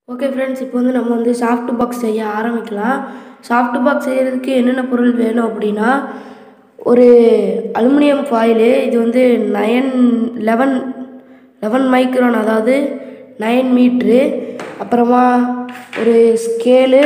okay friends இப்போ வந்து நம்ம வந்து சாஃப்ட் பாக்ஸ் செய்ய ஆரம்பிக்கலாம் சாஃப்ட் பாக்ஸ் செய்கிறதுக்கு என்னென்ன பொருள் வேணும் அப்படின்னா ஒரு அலுமினியம் ஃபாயிலு இது வந்து நயன் லெவன் லெவன் மைக்ரான் அதாவது நைன் மீட்ரு அப்புறமா ஒரு ஸ்கேலு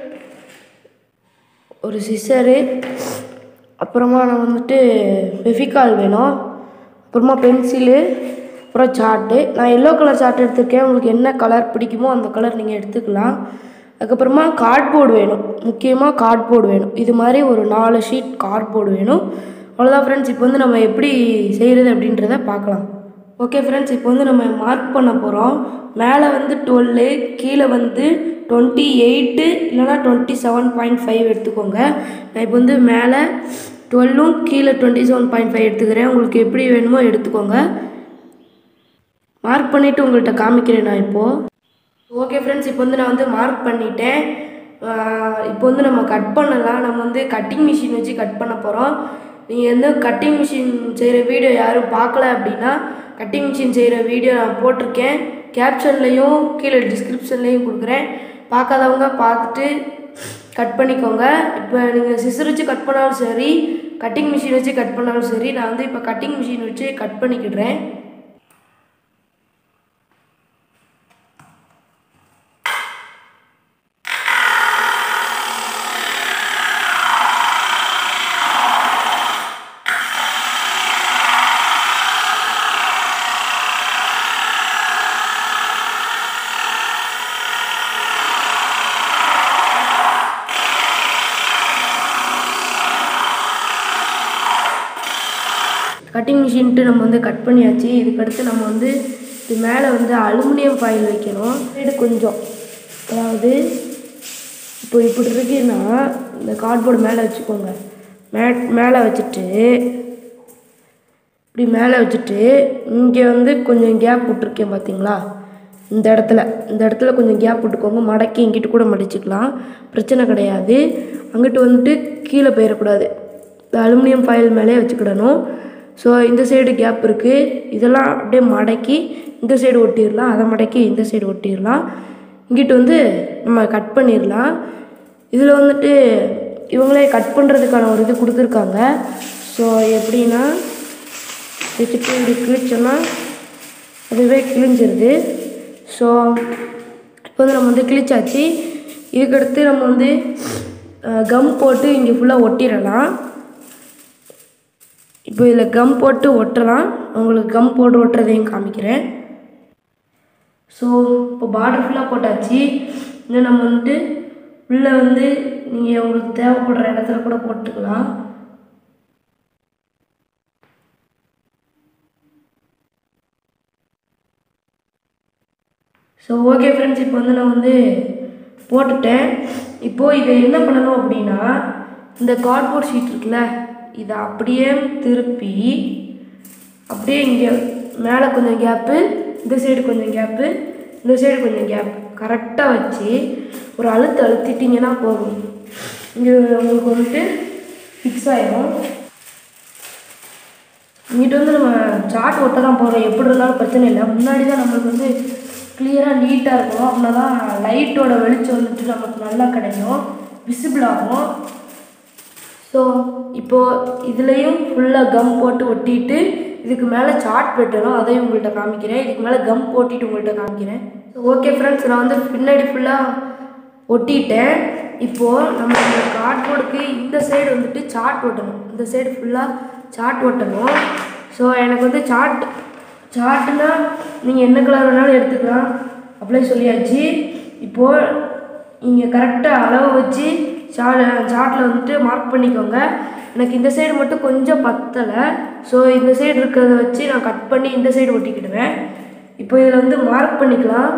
ஒரு சிசரு அப்புறமா நான் வந்துட்டு ஃபெஃபிகால் வேணும் அப்புறமா பென்சிலு அப்புறம் சார்ட்டு நான் எல்லோ கலர் சார்ட் எடுத்திருக்கேன் உங்களுக்கு என்ன கலர் பிடிக்குமோ அந்த கலர் நீங்கள் எடுத்துக்கலாம் அதுக்கப்புறமா கார்ட்போர்டு வேணும் முக்கியமாக கார்ட்போர்டு வேணும் இது மாதிரி ஒரு நாலு ஷீட் கார்ட்போர்டு வேணும் அவ்வளோதான் ஃப்ரெண்ட்ஸ் இப்போ வந்து நம்ம எப்படி செய்கிறது அப்படின்றத பார்க்கலாம் ஓகே ஃப்ரெண்ட்ஸ் இப்போ வந்து நம்ம மார்க் பண்ண போகிறோம் மேலே வந்து டுவெல்லு கீழே வந்து டுவெண்ட்டி எயிட்டு இல்லைனா டுவெண்ட்டி செவன் பாயிண்ட் ஃபைவ் எடுத்துக்கோங்க நான் இப்போ வந்து மேலே டுவெல்லும் கீழே டுவெண்ட்டி செவன் பாயிண்ட் ஃபைவ் எடுத்துக்கிறேன் உங்களுக்கு எப்படி வேணுமோ எடுத்துக்கோங்க மார்க் பண்ணிவிட்டு உங்கள்கிட்ட காமிக்கிறேன் நான் இப்போது ஓகே ஃப்ரெண்ட்ஸ் இப்போ வந்து நான் வந்து மார்க் பண்ணிட்டேன் ஆஹ் இப்போ வந்து நம்ம கட் பண்ணலாம் நம்ம வந்து கட்டிங் மிஷின் வச்சு கட் பண்ண போகிறோம் நீங்கள் வந்து கட்டிங் மிஷின் செய்கிற வீடியோ யாரும் பார்க்கல அப்படின்னா கட்டிங் மிஷின் செய்கிற வீடியோ நான் போட்டிருக்கேன் கேப்ஷன்லேயும் கீழே டிஸ்கிரிப்ஷன்லேயும் கொடுக்குறேன் பார்க்காதவங்க பார்த்துட்டு கட் பண்ணிக்கோங்க இப்போ நீங்கள் சிசர் வச்சு கட் பண்ணாலும் சரி கட்டிங் மிஷின் வச்சு கட் பண்ணாலும் சரி நான் வந்து இப்போ கட்டிங் மிஷின் வச்சு கட் பண்ணிக்கிடுறேன் கட்டிங் மிஷின்ட்டு நம்ம வந்து கட் பண்ணியாச்சு இதுக்கடுத்து நம்ம வந்து இது மேலே வந்து அலுமினியம் ஃபாயில் வைக்கணும் இது கொஞ்சம் அதாவது இப்போ இப்படி இருக்குன்னா இந்த கார்ட்போர்டு மேலே வச்சுக்கோங்க மே மேலே வச்சுட்டு இப்படி மேலே வச்சுட்டு இங்கே வந்து கொஞ்சம் கேப் விட்ருக்கேன் பார்த்தீங்களா இந்த இடத்துல இந்த இடத்துல கொஞ்சம் கேப் விட்டுக்கோங்க மடக்கி இங்கிட்டு கூட மடிச்சுக்கலாம் பிரச்சனை கிடையாது அங்கிட்டு வந்துட்டு கீழே போயிடக்கூடாது இந்த அலுமினியம் ஃபாயில் மேலே வச்சுக்கிடணும் ஸோ இந்த சைடு கேப் இருக்குது இதெல்லாம் அப்படியே மடக்கி இந்த சைடு ஒட்டிடலாம் அதை மடக்கி இந்த சைடு ஒட்டிடலாம் இங்கிட்டு வந்து நம்ம கட் பண்ணிடலாம் இதில் வந்துட்டு இவங்களே கட் பண்ணுறதுக்கான ஒரு இது கொடுத்துருக்காங்க ஸோ எப்படின்னா வச்சுட்டு இப்படி கிழிச்சோன்னா அதுவே கிழிஞ்சிருது ஸோ இப்போ வந்து நம்ம வந்து கிழிச்சாச்சு இதுக்கடுத்து நம்ம வந்து கம் போட்டு இங்கே ஃபுல்லாக ஒட்டிடலாம் இப்போ இதில் கம் போட்டு ஒட்டலாம் உங்களுக்கு கம் போட்டு ஒட்டுறதையும் காமிக்கிறேன் ஸோ இப்போ பார்டர் ஃபுல்லாக போட்டாச்சு இன்னும் நம்ம வந்துட்டு உள்ளே வந்து நீங்கள் உங்களுக்கு தேவைப்படுற இடத்துல கூட போட்டுக்கலாம் ஸோ ஓகே ஃப்ரெண்ட்ஸ் இப்போ வந்து நான் வந்து போட்டுட்டேன் இப்போது இதை என்ன பண்ணணும் அப்படின்னா இந்த கார்ட்போர்ட் ஷீட் இருக்குல்ல இதை அப்படியே திருப்பி அப்படியே இங்கே மேலே கொஞ்சம் கேப்பு இந்த சைடு கொஞ்சம் கேப்பு இந்த சைடு கொஞ்சம் கேப் கரெக்டாக வச்சு ஒரு அழுத்து அழுத்திட்டிங்கன்னா போதும் இங்கே உங்களுக்கு வந்துட்டு ஃபிக்ஸ் ஆயிடும் இங்கிட்ட வந்து நம்ம சார்ட் ஒட்ட தான் போகிறோம் எப்படி இருந்தாலும் பிரச்சனை இல்லை முன்னாடி தான் நம்மளுக்கு வந்து கிளியராக நீட்டாக இருக்கும் அப்படின்னா தான் லைட்டோட வெளிச்சம் வந்துட்டு நமக்கு நல்லா கிடைக்கும் விசிபிள் ஆகும் ஸோ இப்போது இதுலேயும் ஃபுல்லாக கம் போட்டு ஒட்டிட்டு இதுக்கு மேலே சார்ட் வெட்டணும் அதையும் உங்கள்கிட்ட காமிக்கிறேன் இதுக்கு மேலே கம் போட்டிட்டு உங்கள்கிட்ட காமிக்கிறேன் ஸோ ஓகே ஃப்ரெண்ட்ஸ் நான் வந்து பின்னாடி ஃபுல்லாக ஒட்டிட்டேன் இப்போது நம்ம இந்த கார்ட்போர்டுக்கு இந்த சைடு வந்துட்டு சார்ட் ஒட்டணும் இந்த சைடு ஃபுல்லாக சார்ட் ஒட்டணும் ஸோ எனக்கு வந்து சார்ட் சார்ட்டுனா நீங்கள் என்ன கலர் வேணாலும் எடுத்துக்கலாம் அப்படியே சொல்லியாச்சு இப்போது இங்கே கரெக்டாக அளவு வச்சு சார்ட் சார்ட்டில் வந்துட்டு மார்க் பண்ணிக்கோங்க எனக்கு இந்த சைடு மட்டும் கொஞ்சம் பத்தலை ஸோ இந்த சைடு இருக்கிறத வச்சு நான் கட் பண்ணி இந்த சைடு ஒட்டிக்கிடுவேன் இப்போ இதில் வந்து மார்க் பண்ணிக்கலாம்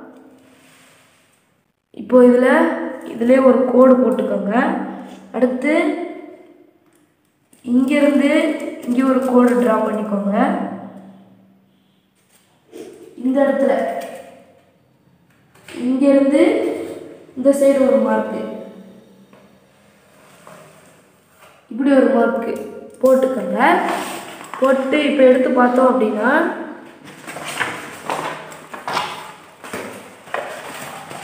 இப்போ இதில் இதிலே ஒரு கோடு போட்டுக்கோங்க அடுத்து இங்கேருந்து இங்கே ஒரு கோடு ட்ரா பண்ணிக்கோங்க இந்த இடத்துல இங்கேருந்து இந்த சைடு ஒரு மார்க்கு இப்படி ஒரு மார்க்கு போட்டுக்கோங்க போட்டு இப்போ எடுத்து பார்த்தோம் அப்படின்னா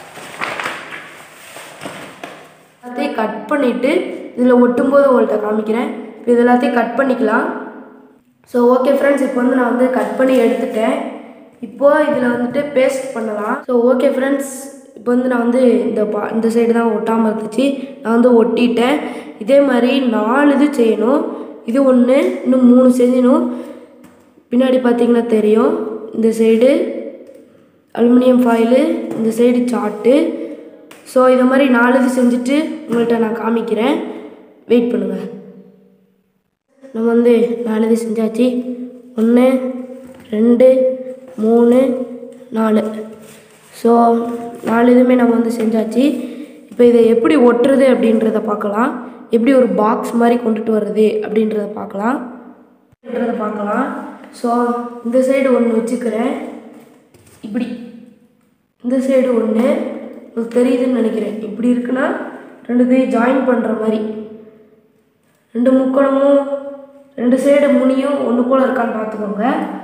எல்லாத்தையும் கட் பண்ணிவிட்டு இதில் ஒட்டும்போது உங்கள்கிட்ட காமிக்கிறேன் இப்போ இது எல்லாத்தையும் கட் பண்ணிக்கலாம் ஸோ ஓகே ஃப்ரெண்ட்ஸ் இப்போ வந்து நான் வந்து கட் பண்ணி எடுத்துட்டேன் இப்போது இதில் வந்துட்டு பேஸ்ட் பண்ணலாம் ஸோ ஓகே ஃப்ரெண்ட்ஸ் இப்போ வந்து நான் வந்து இந்த பா இந்த சைடு தான் ஒட்டாமல் இருந்துச்சு நான் வந்து ஒட்டிட்டேன் இதே மாதிரி நாலு இது செய்யணும் இது ஒன்று இன்னும் மூணு செஞ்சணும் பின்னாடி பார்த்தீங்கன்னா தெரியும் இந்த சைடு அலுமினியம் ஃபாயிலு இந்த சைடு சாட்டு ஸோ இதை மாதிரி நாலு இது செஞ்சுட்டு உங்கள்கிட்ட நான் காமிக்கிறேன் வெயிட் பண்ணுங்கள் நம்ம வந்து நாலு இது செஞ்சாச்சு ஒன்று ரெண்டு மூணு நாலு ஸோ நாலு இதுவுமே நம்ம வந்து செஞ்சாச்சு இப்போ இதை எப்படி ஒட்டுறது அப்படின்றத பார்க்கலாம் எப்படி ஒரு பாக்ஸ் மாதிரி கொண்டுட்டு வர்றது அப்படின்றத பார்க்கலாம் அப்படின்றத பார்க்கலாம் ஸோ இந்த சைடு ஒன்று வச்சுக்கிறேன் இப்படி இந்த சைடு ஒன்று உங்களுக்கு தெரியுதுன்னு நினைக்கிறேன் இப்படி இருக்குன்னா ரெண்டுத்தையும் ஜாயின் பண்ணுற மாதிரி ரெண்டு முக்கோணமும் ரெண்டு சைடு முனியும் ஒன்று போல் இருக்கான்னு பார்த்துக்கோங்க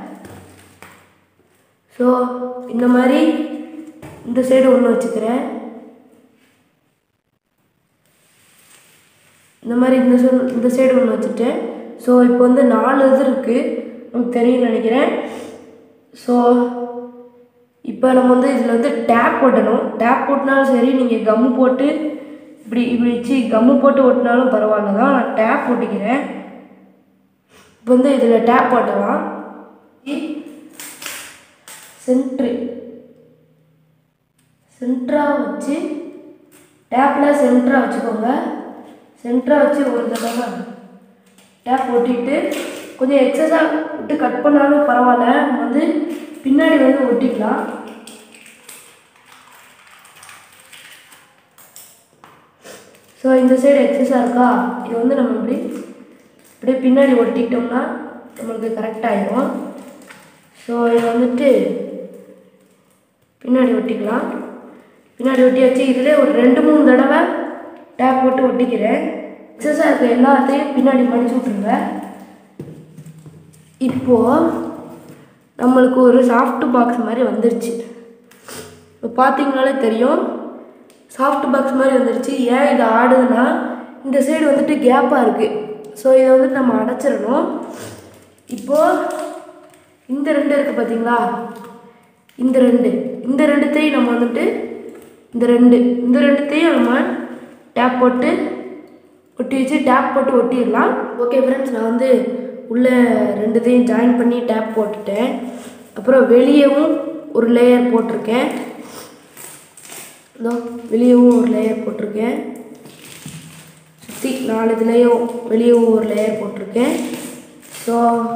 ஸோ இந்த மாதிரி இந்த சைடு ஒன்று வச்சுக்கிறேன் இந்த மாதிரி இந்த சைடு இந்த சைடு ஒன்று வச்சுட்டேன் ஸோ இப்போ வந்து நாலு இது இருக்குது உங்களுக்கு தெரியும்னு நினைக்கிறேன் ஸோ இப்போ நம்ம வந்து இதில் வந்து டேப் ஒட்டணும் டேப் ஒட்டினாலும் சரி நீங்கள் கம்மு போட்டு இப்படி இப்படி வச்சு கம்மு போட்டு ஒட்டினாலும் பரவாயில்ல தான் நான் டேப் ஒட்டிக்கிறேன் இப்போ வந்து இதில் டேப் ஓட்டலாம் சென்ட்ரு சென்டராக வச்சு டேப்பில் சென்டராக வச்சுக்கோங்க சென்டராக வச்சு ஒரு தடவை டேப் ஒட்டிட்டு கொஞ்சம் எக்ஸஸாக விட்டு கட் பண்ணாலும் பரவாயில்ல நம்ம வந்து பின்னாடி வந்து ஒட்டிக்கலாம் ஸோ இந்த சைடு எக்ஸஸாக இருக்கா இது வந்து நம்ம இப்படி அப்படியே பின்னாடி ஒட்டிட்டோம்னா நம்மளுக்கு கரெக்டாகிடும் ஸோ இதை வந்துட்டு பின்னாடி ஒட்டிக்கலாம் பின்னாடி ஒட்டியாச்சு இதில் ஒரு ரெண்டு மூணு தடவை டேப் போட்டு ஒட்டிக்கிறேன் எக்ஸஸாக இருக்க எல்லாத்தையும் பின்னாடி மடிச்சு விட்ருங்க இப்போது நம்மளுக்கு ஒரு சாஃப்ட் பாக்ஸ் மாதிரி வந்துருச்சு இப்போ பார்த்தீங்கனாலே தெரியும் சாஃப்ட் பாக்ஸ் மாதிரி வந்துருச்சு ஏன் இது ஆடுதுன்னா இந்த சைடு வந்துட்டு கேப்பாக இருக்குது ஸோ இதை வந்துட்டு நம்ம அடைச்சிடணும் இப்போது இந்த ரெண்டு இருக்குது பார்த்தீங்களா இந்த ரெண்டு இந்த ரெண்டுத்தையும் நம்ம வந்துட்டு இந்த ரெண்டு இந்த ரெண்டுத்தையும் நம்ம டேப் போட்டு ஒட்டி வச்சு டேப் போட்டு ஒட்டிடலாம் ஓகே ஃப்ரெண்ட்ஸ் நான் வந்து உள்ளே ரெண்டுத்தையும் ஜாயின் பண்ணி டேப் போட்டுட்டேன் அப்புறம் வெளியவும் ஒரு லேயர் போட்டிருக்கேன் இதோ வெளியவும் ஒரு லேயர் போட்டிருக்கேன் சுற்றி நாலு இதுலேயும் வெளியவும் ஒரு லேயர் போட்டிருக்கேன் ஸோ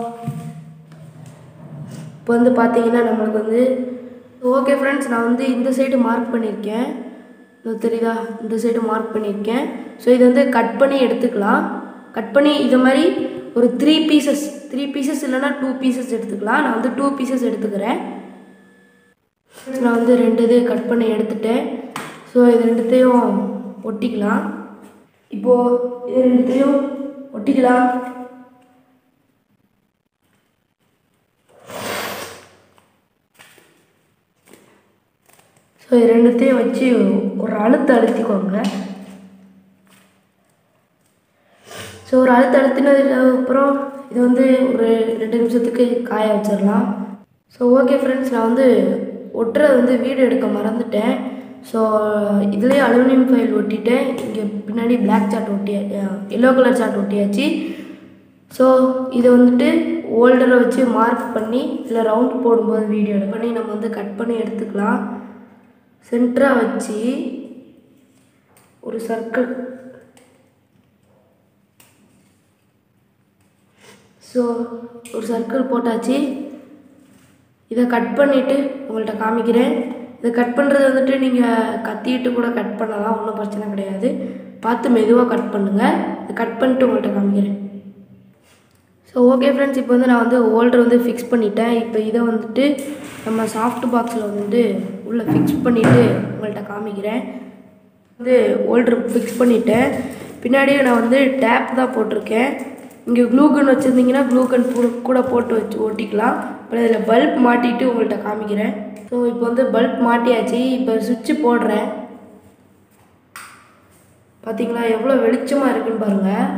இப்போ வந்து பார்த்தீங்கன்னா நம்மளுக்கு வந்து ஓகே ஃப்ரெண்ட்ஸ் நான் வந்து இந்த சைடு மார்க் பண்ணியிருக்கேன் இதோ தெரியுதா இந்த சைடு மார்க் பண்ணியிருக்கேன் ஸோ இதை வந்து கட் பண்ணி எடுத்துக்கலாம் கட் பண்ணி இது மாதிரி ஒரு த்ரீ பீசஸ் த்ரீ பீசஸ் இல்லைன்னா டூ பீசஸ் எடுத்துக்கலாம் நான் வந்து டூ பீசஸ் எடுத்துக்கிறேன் நான் வந்து ரெண்டு இது கட் பண்ணி எடுத்துட்டேன் ஸோ இது ரெண்டுத்தையும் ஒட்டிக்கலாம் இப்போது இது ரெண்டுத்தையும் ஒட்டிக்கலாம் ஸோ இது ரெண்டுத்தையும் வச்சு ஒரு அழுத்து அழுத்திக்கோங்க ஸோ ஒரு அழுத்து அழுத்தினதுக்கு அப்புறம் இது வந்து ஒரு ரெண்டு நிமிஷத்துக்கு காய வச்சிடலாம் ஸோ ஓகே ஃப்ரெண்ட்ஸ் நான் வந்து ஒட்டுறது வந்து வீடியோ எடுக்க மறந்துட்டேன் ஸோ இதுலேயே அலுமினியம் ஃபைல் ஒட்டிட்டேன் இங்கே பின்னாடி பிளாக் சார்ட் ஒட்டியா எல்லோ கலர் சார்ட் ஒட்டியாச்சு ஸோ இதை வந்துட்டு ஓல்டரை வச்சு மார்க் பண்ணி இதில் ரவுண்ட் போடும்போது வீடியோ எடுக்க பண்ணி நம்ம வந்து கட் பண்ணி எடுத்துக்கலாம் சென்டராக வச்சு ஒரு சர்க்கிள் ஸோ ஒரு சர்க்கிள் போட்டாச்சு இதை கட் பண்ணிவிட்டு உங்கள்கிட்ட காமிக்கிறேன் இதை கட் பண்ணுறது வந்துட்டு நீங்கள் கத்திட்டு கூட கட் பண்ணலாம் ஒன்றும் பிரச்சனை கிடையாது பார்த்து மெதுவாக கட் பண்ணுங்கள் இதை கட் பண்ணிட்டு உங்கள்கிட்ட காமிக்கிறேன் ஸோ ஓகே ஃப்ரெண்ட்ஸ் இப்போ வந்து நான் வந்து ஹோல்டர் வந்து ஃபிக்ஸ் பண்ணிட்டேன் இப்போ இதை வந்துட்டு நம்ம சாஃப்ட் பாக்ஸில் வந்துட்டு உள்ளே ஃபிக்ஸ் பண்ணிவிட்டு உங்கள்கிட்ட காமிக்கிறேன் வந்து ஹோல்டர் ஃபிக்ஸ் பண்ணிட்டேன் பின்னாடியே நான் வந்து டேப் தான் போட்டிருக்கேன் இங்கே க்ளூகன் வச்சுருந்தீங்கன்னா க்ளூகன் கூட போட்டு வச்சு ஒட்டிக்கலாம் அப்புறம் இதில் பல்ப் மாட்டிட்டு உங்கள்கிட்ட காமிக்கிறேன் ஸோ இப்போ வந்து பல்ப் மாட்டியாச்சு இப்போ சுவிட்சு போடுறேன் பார்த்தீங்களா எவ்வளோ வெளிச்சமாக இருக்குன்னு பாருங்கள்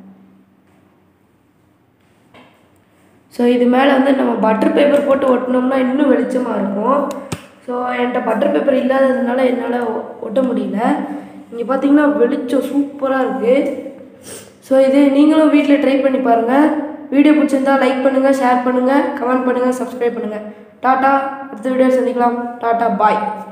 ஸோ இது மேலே வந்து நம்ம பட்டர் பேப்பர் போட்டு ஒட்டினோம்னா இன்னும் வெளிச்சமாக இருக்கும் ஸோ என்கிட்ட பட்டர் பேப்பர் இல்லாததுனால என்னால் ஒ- ஒட்ட முடியல இங்கே பார்த்தீங்கன்னா வெளிச்சம் சூப்பராக இருக்குது ஸோ இது நீங்களும் வீட்டில் ட்ரை பண்ணி பாருங்கள் வீடியோ பிடிச்சிருந்தா லைக் பண்ணுங்கள் ஷேர் பண்ணுங்கள் கமெண்ட் பண்ணுங்கள் சப்ஸ்கிரைப் பண்ணுங்கள் டாட்டா அடுத்த வீடியோ சந்திக்கலாம் டாட்டா பாய்